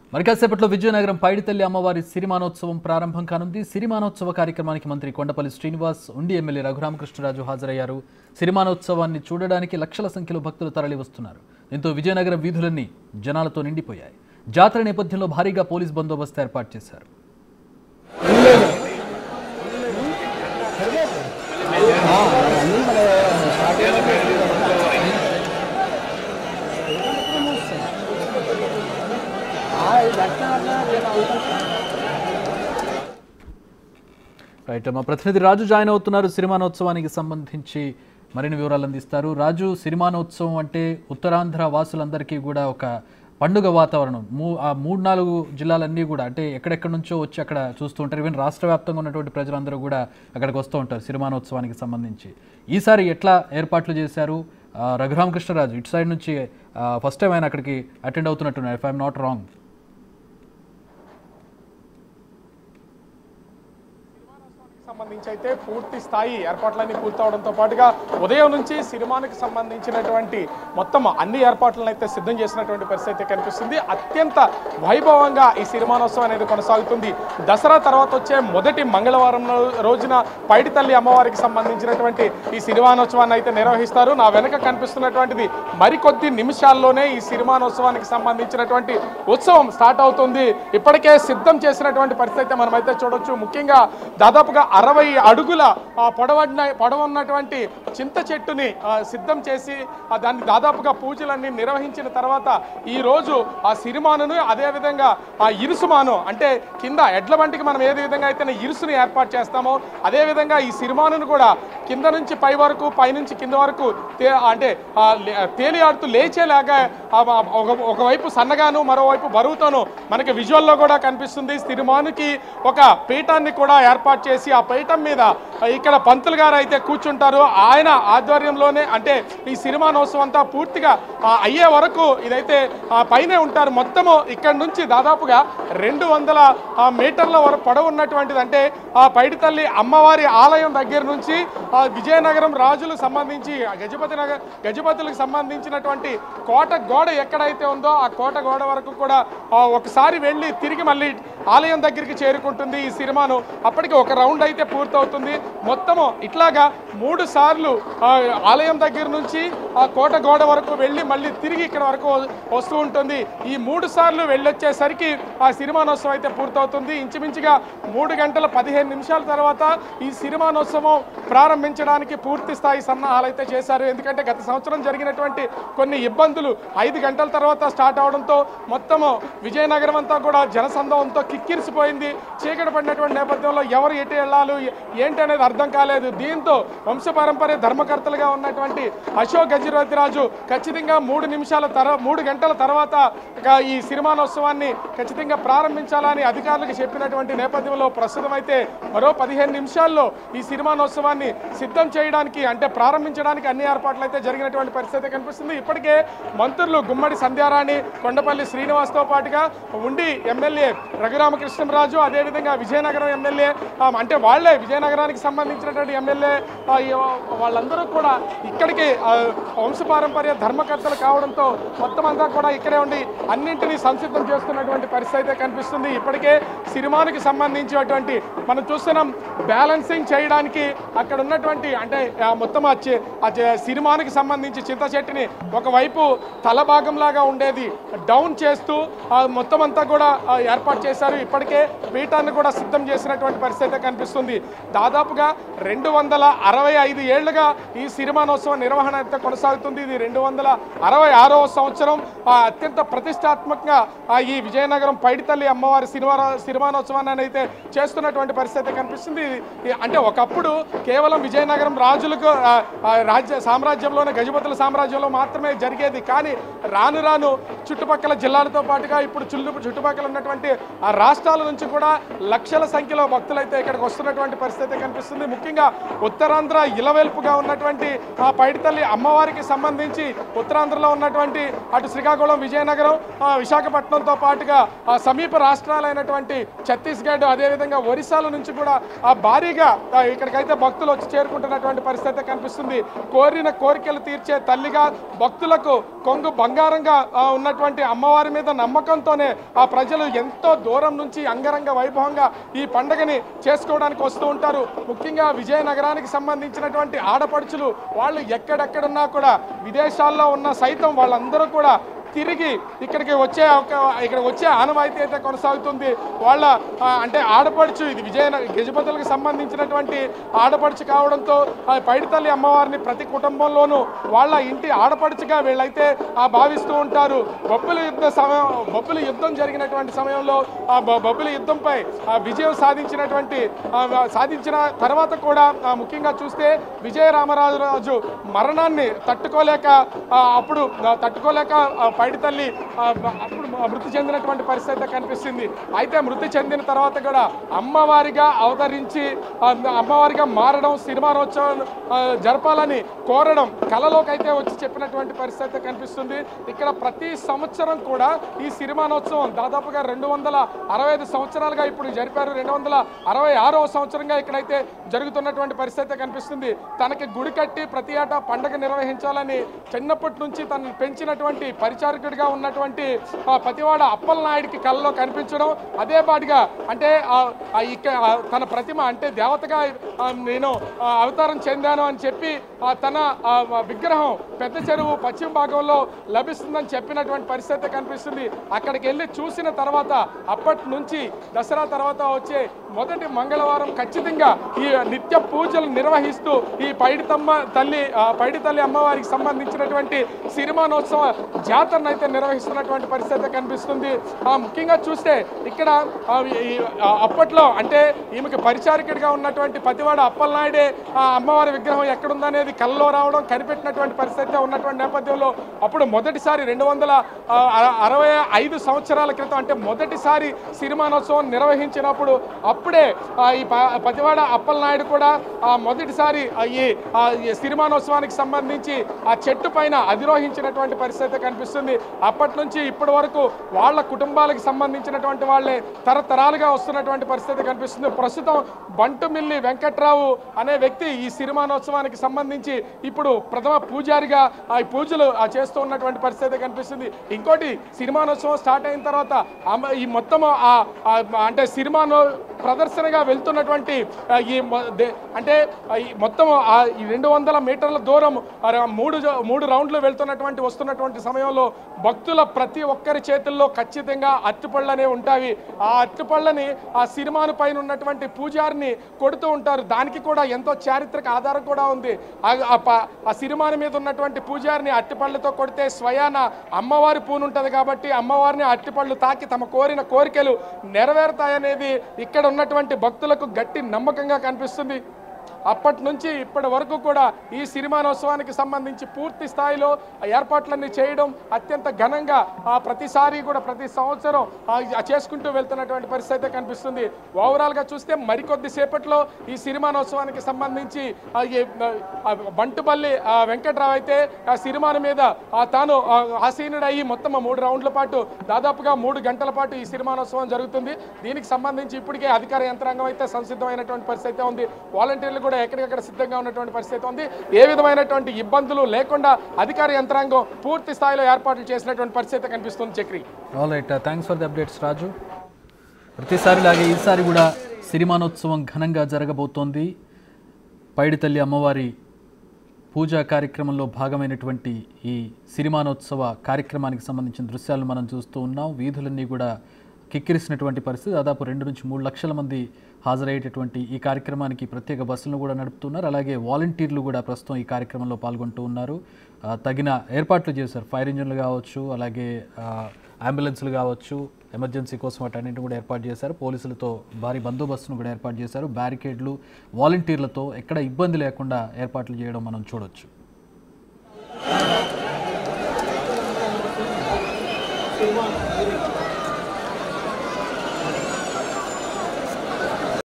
మరి కాసేపట్లో విజయనగరం పైడితల్లి అమ్మవారి సిరిమానోత్సవం ప్రారంభం కానుంది సిరిమానోత్సవ కార్యక్రమానికి మంత్రి కొండపల్లి శ్రీనివాస్ ఉండి ఎమ్మెల్యే రఘురామకృష్ణరాజు హాజరయ్యారు సిరిమానోత్సవాన్ని చూడడానికి లక్షల సంఖ్యలో భక్తులు తరలి వస్తున్నారు దీంతో విజయనగరం వీధులన్నీ జనాలతో నిండిపోయాయి జాతర నేపథ్యంలో భారీగా పోలీస్ బందోబస్తు ఏర్పాటు చేశారు రైట్ మా ప్రతినిధి రాజు జాయిన్ అవుతున్నారు సిరిమానోత్సవానికి సంబంధించి మరిన్ని వివరాలు అందిస్తారు రాజు సిరిమానోత్సవం అంటే ఉత్తరాంధ్ర వాసులందరికీ కూడా ఒక పండుగ వాతావరణం మూ ఆ మూడు నాలుగు జిల్లాలన్నీ కూడా అంటే ఎక్కడెక్కడి నుంచో వచ్చి అక్కడ చూస్తూ ఉంటారు ఈవెన్ రాష్ట్ర వ్యాప్తంగా ఉన్నటువంటి ప్రజలందరూ కూడా అక్కడికి వస్తూ ఉంటారు సిరిమానోత్సవానికి సంబంధించి ఈసారి ఎట్లా ఏర్పాట్లు చేశారు ఆ, రఘురామకృష్ణరాజు ఇటు సైడ్ నుంచి ఫస్ట్ టైం ఆయన అక్కడికి అటెండ్ అవుతున్నట్టున్నారు ఇఫ్ ఐఎమ్ నాట్ రాంగ్ సంబంధించి అయితే పూర్తి స్థాయి ఏర్పాట్లన్నీ పూర్తవడంతో పాటుగా ఉదయం నుంచి సినిమానికి సంబంధించినటువంటి మొత్తం అన్ని ఏర్పాట్లను అయితే సిద్ధం చేసినటువంటి పరిస్థితి అయితే కనిపిస్తుంది అత్యంత వైభవంగా ఈ సినిమానోత్సవం అనేది కొనసాగుతుంది దసరా తర్వాత వచ్చే మొదటి మంగళవారం రో- రోజున పైడితల్లి అమ్మవారికి సంబంధించినటువంటి ఈ సినిమానోత్సవాన్ని అయితే నిర్వహిస్తారు నా వెనక కనిపిస్తున్నటువంటిది మరికొద్ది నిమిషాల్లోనే ఈ సినిమానోత్సవానికి సంబంధించినటువంటి ఉత్సవం స్టార్ట్ అవుతుంది ఇప్పటికే సిద్ధం చేసినటువంటి పరిస్థితి అయితే మనమైతే చూడొచ్చు ముఖ్యంగా దాదాపుగా అరవై అడుగుల ఆ, పొడవన్న పొడవున్నటువంటి చింత చెట్టుని ఆ, సిద్ధం చేసి ఆ, దాన్ని దాదాపుగా పూజలన్నీ నిర్వహించిన తర్వాత ఈ రోజు ఆ సిరిమానును అదేవిధంగా ఆ ఇరుసుమాను అంటే కింద ఎడ్ల బండికి మనం ఏ విధంగా అయితే ఇరుసుని ఏర్పాటు చేస్తామో అదేవిధంగా ఈ సిరిమానును కూడా కింద నుంచి పై వరకు పై నుంచి కింద వరకు తే అంటే ఆ, లే- తేలియాడుతూ లేచేలాగా ఆ, ఆ, ఒక- ఒకవైపు సన్నగాను మరోవైపు బరువుతోను మనకి విజువల్లో కూడా కనిపిస్తుంది సిరిమానుకి ఒక పీఠాన్ని కూడా ఏర్పాటు చేసి ఆ పీఠం మీద ఇక్కడ పంతులు గారు అయితే కూర్చుంటారు ఆయన ఆధ్వర్యంలోనే అంటే ఈ సినిమానోత్సవం అంతా పూర్తిగా ఆ, అయ్యే వరకు ఇదైతే ఆ, పైనే ఉంటారు మొత్తము ఇక్కడ నుంచి దాదాపుగా రెండు వందల ఆ, మీటర్ల వరకు పొడవు ఉన్నటువంటిది అంటే ఆ పైడితల్లి అమ్మవారి ఆలయం దగ్గర నుంచి ఆ, విజయనగరం రాజులకు సంబంధించి ఆ గజపతి నగర్ గజపతులకు సంబంధించినటువంటి కోట గోడ ఎక్కడైతే ఉందో ఆ కోట గోడ వరకు కూడా ఆ, ఒకసారి వెళ్ళి తిరిగి మళ్ళీ ఆలయం దగ్గరికి చేరుకుంటుంది ఈ సినిమాను అప్పటికి ఒక రౌండ్ అయితే పూర్తవుతుంది మొత్తము ఇట్లాగా మూడు సార్లు ఆ, ఆలయం దగ్గర నుంచి ఆ కోట గోడ వరకు వెళ్ళి మళ్ళీ తిరిగి ఇక్కడ వరకు వస్తూ ఉంటుంది ఈ మూడు సార్లు వెళ్ళొచ్చేసరికి ఆ సినిమానోత్సవం అయితే పూర్తవుతుంది ఇంచుమించుగా మూడు గంటల పదిహేను నిమిషాల తర్వాత ఈ సినిమానోత్సవం ప్రారంభించడానికి పూర్తి స్థాయి సన్నాహాలు అయితే చేశారు ఎందుకంటే గత సంవత్సరం జరిగినటువంటి కొన్ని ఇబ్బందులు ఐదు గంటల తర్వాత స్టార్ట్ అవడంతో మొత్తము విజయనగరం అంతా కూడా జనసందోహంతో కిక్కిరిసిపోయింది చీకటి పడినటువంటి నేపథ్యంలో ఎవరు ఎటు వెళ్ళాలి ఏంటి అనేది అర్థం కాలేదు దీంతో వంశపారంపర్య ధర్మకర్తలుగా ఉన్నటువంటి అశోక్ గజరాజు ఖచ్చితంగా మూడు నిమిషాల తర్వా మూడు గంటల తర్వాత ఇక ఈ సినిమానోత్సవాన్ని ఖచ్చితంగా ప్రారంభించాలని అధికారులకు చెప్పినటువంటి నేపథ్యంలో ప్రస్తుతం అయితే మరో పదిహేను నిమిషాల్లో ఈ సినిమానోత్సవాన్ని సిద్ధం చేయడానికి అంటే ప్రారంభించడానికి అన్ని ఏర్పాట్లు అయితే జరిగినటువంటి పరిస్థితి కనిపిస్తుంది ఇప్పటికే మంత్రులు గుమ్మడి సంధ్యారాణి కొండపల్లి శ్రీనివాస్తో పాటుగా ఉండి ఎమ్మెల్యే రఘురామకృష్ణరాజు అదేవిధంగా విజయనగరం ఎమ్మెల్యే ఆ, అంటే వాళ్ళే విజయనగరానికి సంబంధించినటువంటి ఎమ్మెల్యే ఆ, ఈ- వాళ్ళందరూ కూడా ఇక్కడికి ఆ, వంశపారంపర్య ధర్మకర్తలు కావడంతో మొత్తం అంతా కూడా ఇక్కడే ఉండి అన్నింటినీ సంసిద్ధం చేస్తున్నటువంటి పరిస్థితి అయితే కనిపిస్తుంది ఇప్పటికే సినిమానికి సంబంధించినటువంటి మనం చూస్తున్నాం బ్యాలెన్సింగ్ చేయడానికి అక్కడ ఉన్నటువంటి అంటే ఆ, మొత్తం ఆ చి- ఆ చి- సినిమానికి సంబంధించి చింత చెట్టుని ఒకవైపు తల భాగంలాగా ఉండేది డౌన్ చేస్తూ ఆ మొత్తం అంతా కూడా ఆ, ఏర్పాటు చేశారు ఇప్పటికే పీఠాన్ని కూడా సిద్ధం చేసినటువంటి పరిస్థితి అయితే కనిపిస్తుంది దాదాపుగా రెండు వందల అరవై ఐదు ఏళ్లుగా ఈ సిరిమానోత్సవం నిర్వహణ అయితే కొనసాగుతుంది ఇది రెండు వందల అరవై ఆరవ సంవత్సరం ఆ, అత్యంత ప్రతిష్టాత్మకంగా ఆ, ఈ విజయనగరం పైడితల్లి అమ్మవారి సినిమా సిరిమానోత్సవాన్ని అయితే చేస్తున్నటువంటి పరిస్థితి అయితే కనిపిస్తుంది ఇది- అంటే ఒకప్పుడు కేవలం విజయనగరం రాజులకు ఆ, ఆ, రాజ్య సామ్రాజ్యంలోనే గజపతుల సామ్రాజ్యంలో మాత్రమే జరిగేది కానీ రాను రాను చుట్టుపక్కల జిల్లాలతో పాటుగా ఇప్పుడు చుల్లు చుట్టుపక్కల ఉన్నటువంటి ఆ రాష్ట్రాల నుంచి కూడా లక్షల సంఖ్యలో భక్తులు అయితే ఇక్కడికి వస్తున్నటువంటి పరిస్థితి కనిపిస్తుంది ముఖ్యంగా ఉత్తరాంధ్ర ఇలవెల్పుగా ఉన్నటువంటి ఆ పైడితల్లి అమ్మవారికి సంబంధించి ఉత్తరాంధ్రలో ఉన్నటువంటి అటు శ్రీకాకుళం విజయనగరం ఆ, విశాఖపట్నంతో పాటుగా ఆ సమీప రాష్ట్రాలైనటువంటి ఛత్తీస్గఢ్ అదేవిధంగా ఒరిస్సాల నుంచి కూడా ఆ భారీగా ఆ, ఇక్కడికైతే భక్తులు వచ్చి చేరుకుంటున్నటువంటి పరిస్థితి కనిపిస్తుంది కోరిన కోరికలు తీర్చే తల్లిగా భక్తులకు కొంగు బంగారంగా ఆ, ఉన్నటువంటి అమ్మవారి మీద నమ్మకంతోనే ఆ ప్రజలు ఎంతో దూరం నుంచి అంగరంగ వైభవంగా ఈ పండుగని చేసుకోవడానికి వస్తూ ఉంటారు ముఖ్యంగా విజయనగరానికి సంబంధించినటువంటి ఆడపడుచులు వాళ్ళు ఎక్కడెక్కడున్నా కూడా విదేశాల్లో ఉన్న సైతం వాళ్ళందరూ కూడా తిరిగి ఇక్కడికి వచ్చే ఒక ఇక్కడ వచ్చే ఆనవాయితీ అయితే కొనసాగుతుంది వాళ్ళ ఆ, అంటే ఆడపడుచు ఇది విజయనగర గజపతులకు సంబంధించినటువంటి ఆడపడుచు కావడంతో ఆ పైడితల్లి అమ్మవారిని ప్రతి కుటుంబంలోనూ వాళ్ళ ఇంటి ఆడపడుచుగా వీళ్ళైతే ఆ భావిస్తూ ఉంటారు బొబ్బుల యుద్ధ సమయం బొబ్బుల యుద్ధం జరిగినటువంటి సమయంలో ఆ బొ- బొబ్బుల యుద్ధంపై ఆ విజయం సాధించినటువంటి ఆ, సాధించిన తర్వాత కూడా ఆ, ముఖ్యంగా చూస్తే విజయరామరాజు రాజు మరణాన్ని తట్టుకోలేక ఆ, అప్పుడు ఆ, తట్టుకోలేక ఆ, పైడితల్లి ఆ, బ- అప్పుడు మృతి చెందినటువంటి పరిస్థితి అయితే కనిపిస్తుంది అయితే మృతి చెందిన తర్వాత కూడా అమ్మవారిగా అవతరించి ఆ, అమ్మవారిగా మారడం సినిమానోత్సవం ఆ, జరపాలని కోరడం కళలోకి అయితే వచ్చి చెప్పినటువంటి పరిస్థితి అయితే కనిపిస్తుంది ఇక్కడ ప్రతి సంవత్సరం కూడా ఈ సినిమానోత్సవం దాదాపుగా రెండు వందల అరవై ఐదు సంవత్సరాలుగా ఇప్పుడు జరిపారు రెండు వందల అరవై ఆరవ సంవత్సరంగా ఇక్కడైతే జరుగుతున్నటువంటి పరిస్థితి అయితే కనిపిస్తుంది తనకి గుడి కట్టి ప్రతి ఏటా పండగ నిర్వహించాలని చిన్నప్పటి నుంచి తనను పెంచినటువంటి పరిచారకుడిగా ఉన్నటువంటి ఆ, పతివాడ అప్పల నాయుడికి కళ్ళలో కనిపించడం అదే పాటిగా అంటే ఆ, ఆ ఇక్క ఆ, తన ప్రతిమ అంటే దేవతగా ఆ, నేను ఆ, అవతారం చెందాను అని చెప్పి ఆ, తన ఆ, విగ్రహం పెద్ద చెరువు పశ్చిమ భాగంలో లభిస్తుందని చెప్పినటువంటి పరిస్థితి కనిపిస్తుంది అక్కడికి వెళ్ళి చూసిన తర్వాత అప్పటి నుంచి దసరా తర్వాత వచ్చే మొదటి మంగళవారం ఖచ్చితంగా ఈ నిత్య పూజలు నిర్వహిస్తూ ఈ పైడితమ్మ తల్లి ఆ, పైడి తల్లి అమ్మవారికి సంబంధించినటువంటి సిరిమానోత్సవ జాతరను అయితే నిర్వహిస్తున్నటువంటి పరిస్థితి కనిపిస్తుంది ఆ, ముఖ్యంగా చూస్తే ఇక్కడ ఆ, ఈ, ఆ, అప్పట్లో అంటే ఈమెకి పరిచారకుడిగా ఉన్నటువంటి పతివాడ అప్పలనాయుడే ఆ అమ్మవారి విగ్రహం ఎక్కడుందనేది కళ్ళలో రావడం కనిపెట్టినటువంటి పరిస్థితి ఉన్నటువంటి నేపథ్యంలో అప్పుడు మొదటిసారి రెండు వందల ఆ, అర- అరవై ఐదు సంవత్సరాల క్రితం అంటే మొదటిసారి సిరిమానోత్సవం నిర్వహించినప్పుడు అప్పుడే ఆ, ఈ ప- పతివాడ అప్పలనాయుడు కూడా ఆ, మొదటిసారి ఆ, ఈ ఆ, ఈ సిరిమానోత్సవానికి సంబంధించి ఆ చెట్టు పైన అధిరోహించినటువంటి పరిస్థితి కనిపిస్తుంది అప్పటి నుంచి ఇప్పటి వరకు వాళ్ళ కుటుంబాలకు సంబంధించినటువంటి వాళ్ళే తరతరాలుగా వస్తున్నటువంటి పరిస్థితి కనిపిస్తుంది ప్రస్తుతం బంటుమిల్లి వెంకట్రావు అనే వ్యక్తి ఈ సిరిమానోత్సవానికి సంబంధించి ఇప్పుడు ప్రథమ పూజారిగా ఆ ఈ పూజలు ఆ చేస్తూ ఉన్నటువంటి పరిస్థితి కనిపిస్తుంది ఇంకోటి సినిమానోత్సవం స్టార్ట్ అయిన తర్వాత అమ్మ- ఈ మొత్తం ఆ ఆ అంటే సినిమానో ప్రదర్శనగా వెళ్తున్నటువంటి ఆ, ఈ మొ- దే- అంటే ఆ, ఈ మొత్తం ఆ ఈ రెండు వందల మీటర్ల దూరం ఆ ర- మూడు జ- మూడు రౌండ్లు వెళ్తున్నటువంటి వస్తున్నటువంటి సమయంలో భక్తుల ప్రతి ఒక్కరి చేతుల్లో ఖచ్చితంగా అరటిపళ్ళనే ఉంటాయి ఆ అరటిపళ్ళని ఆ సినిమాను పైన ఉన్నటువంటి పూజారిని కొడుతూ ఉంటారు దానికి కూడా ఎంతో చారిత్రక ఆధారం కూడా ఉంది ఆ- ఆ ప- ఆ సినిమాని మీద ఉన్నటువంటి పూజారిని అరటిపళ్ళతో కొడితే స్వయాన అమ్మవారి పూనుంటది కాబట్టి అమ్మవారిని అరటిపళ్ళు తాకి తమ కోరిన కోరికలు నెరవేరుతాయనేది ఇక్కడ ఉన్నటువంటి భక్తులకు గట్టి నమ్మకంగా కనిపిస్తుంది అప్పటి నుంచి ఇప్పటి వరకు కూడా ఈ సిరిమానోత్సవానికి సంబంధించి పూర్తి స్థాయిలో ఆ ఏర్పాట్లన్నీ చేయడం అత్యంత ఘనంగా ఆ ప్రతిసారి కూడా ప్రతి సంవత్సరం ఆ ఆ చేసుకుంటూ వెళ్తున్నటువంటి పరిస్థితి అయితే కనిపిస్తుంది ఓవరాల్గా చూస్తే మరికొద్ది సేపట్లో ఈ సిరిమానోత్సవానికి సంబంధించి ఆ ఈ, ఆ బంటుపల్లి ఆ వెంకట్రావు అయితే ఆ సిరిమాన మీద ఆ తాను ఆ ఆసీనుడయ్యి మొత్తం ఆ మూడు రౌండ్ల పాటు దాదాపుగా మూడు గంటల పాటు ఈ సిరిమానోత్సవం జరుగుతుంది దీనికి సంబంధించి ఇప్పటికే అధికార యంత్రాంగం అయితే సంసిద్ధమైనటువంటి పరిస్థితి అయితే ఉంది వాలంటీర్లు కూడా ఎక్కడికక్కడ సిద్ధంగా ఉన్నటువంటి పరిస్థితి ఉంది ఏ విధమైనటువంటి ఇబ్బందులు లేకుండా అధికార యంత్రాంగం పూర్తి స్థాయిలో ఏర్పాట్లు చేసినటువంటి పరిస్థితి కనిపిస్తుంది Chakri all right thanks for the updates Raju ప్రతిసారిలాగే ఈసారి కూడా సిరిమానోత్సవం ఘనంగా జరగబోతోంది పైడితల్లి అమ్మవారి పూజా కార్యక్రమంలో భాగమైనటువంటి ఈ సిరిమానోత్సవ కార్యక్రమానికి సంబంధించిన దృశ్యాలను మనం చూస్తూ ఉన్నాం వీధులన్నీ కూడా కిక్కిరిసినటువంటి పరిస్థితి దాదాపు రెండు నుంచి మూడు లక్షల మంది హాజరయ్యేటటువంటి ఈ కార్యక్రమానికి ప్రత్యేక బస్సులను కూడా నడుపుతున్నారు అలాగే వాలంటీర్లు కూడా ప్రస్తుతం ఈ కార్యక్రమంలో పాల్గొంటూ ఉన్నారు ఆ, తగిన ఏర్పాట్లు చేశారు ఫైర్ ఇంజన్లు కావచ్చు అలాగే ఆ, అంబులెన్స్లు కావచ్చు ఎమర్జెన్సీ కోసం వాటన్నింటిని కూడా ఏర్పాటు చేశారు పోలీసులతో భారీ బందోబస్తును కూడా ఏర్పాటు చేశారు బ్యారికేడ్లు వాలంటీర్లతో ఎక్కడ ఇబ్బంది లేకుండా ఏర్పాట్లు చేయడం మనం చూడొచ్చు